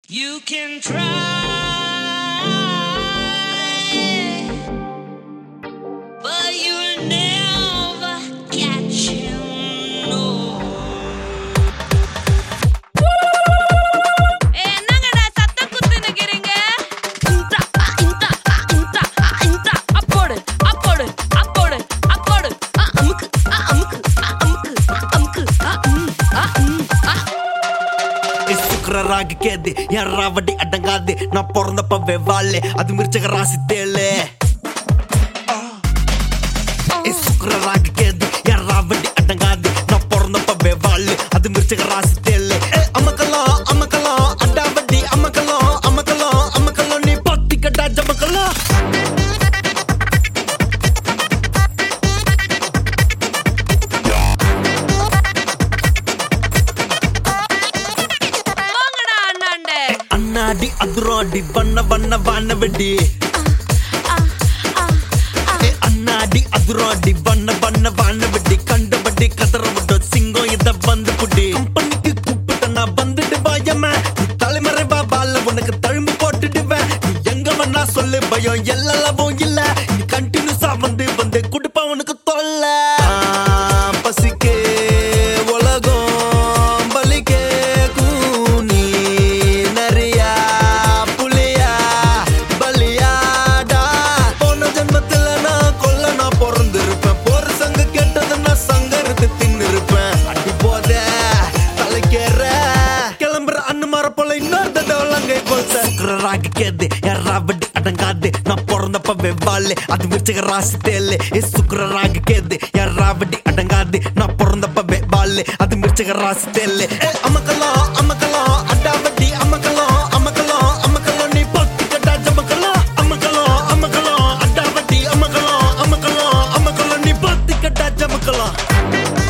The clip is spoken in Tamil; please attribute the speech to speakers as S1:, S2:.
S1: You can try, but you'll never catch him. No.
S2: என்னங்கடா சத்தம் குத்து நிக்கிறீங்க இந்தா, அ, இந்தா, அ, இந்தா, அ, இந்தா. அப்போடு, அப்போடு, அப்போடு, அப்போடு. அ, அமுக்கு, அ, அமுக்கு, அ, அமுக்கு, அ, அமுக்கு, அ, ம், அ, ம், அ.
S3: சுக்கராக கேது என் ராவடி அடங்காது நான் பிறந்தப்பவே வாழே அது மிர்ச்சக ராசி தேளே சுக்கராக கேது என் ராவடி அடங்காது நான் பிறந்தப்பவே வாழு அது மிர்ச்சக ராசி தேளே அம்மக்கலாம் அம்மக்கலாம் அண்டாவடி அம்மக்கலாம் அம்மக்கலாம் அம்மக்கலாம் நீ பத்தி கட்டா ஜமக்கலாம்
S2: போங்கடா அண்ணாண்ட.
S3: அண்ணாடி அதுராடி வண்ண வண்ண வான வெடி ஏ அண்ணாடி அதுராடி வண்ண வண்ண வான வெடி கண்டபடி கதற விட்டோம் சிங்கம் இத வந்து புடி கம்பெனிக்கு கூப்பிட்ட நான் வந்துட்டு பயம நீ தலைமறைவா பால உனக்கு தழும்பு போட்டுடுவேன் நீ எங்க வேணா சொல்லு பயம் எல்லாம் இல்ல நீ கண்டினியூஸா வந்து வந்து குடுப்பா உனக்கு தொல்ல பசிக்கே உலகம் பலிக்கே கூனி நரியா புலியா பலியாடா போன ஜென்மத்துல நான் கொல்ல நான் பிறந்திருப்பேன் போற சங்க கேட்டது நான் சங்கருக்கு தின்னிருப்பேன் அடி போத தலைக்கேற கிளம்புற அண்ணு மர போல இன்னொரு தடவை கொல்த சுக்கராக கேது யாராவடி அடங்காது நான் பிறந்தப்பவே வாழே அது மிச்சக ராசி தேலே ஏ சுக்கராக கேது யாராவடி அடங்காது நான் பிறந்தப்பவே வாழே அது மிச்சக ராசி தேலே ஏ அம்மக்கலாம் அம்மக்கலாம் அடாவடி அம்மக்கலாம் அம்மக்கலாம் அம்மக்கலாம் நீ பத்து கட்டா ஜமக்கலாம் அம்மக்கலாம் அம்மக்கலாம் அடாவடி அம்மக்கலாம் அம்மக்கலாம் அம்மக்கலாம் நீ பத்து கட்டா ஜமக்கலாம்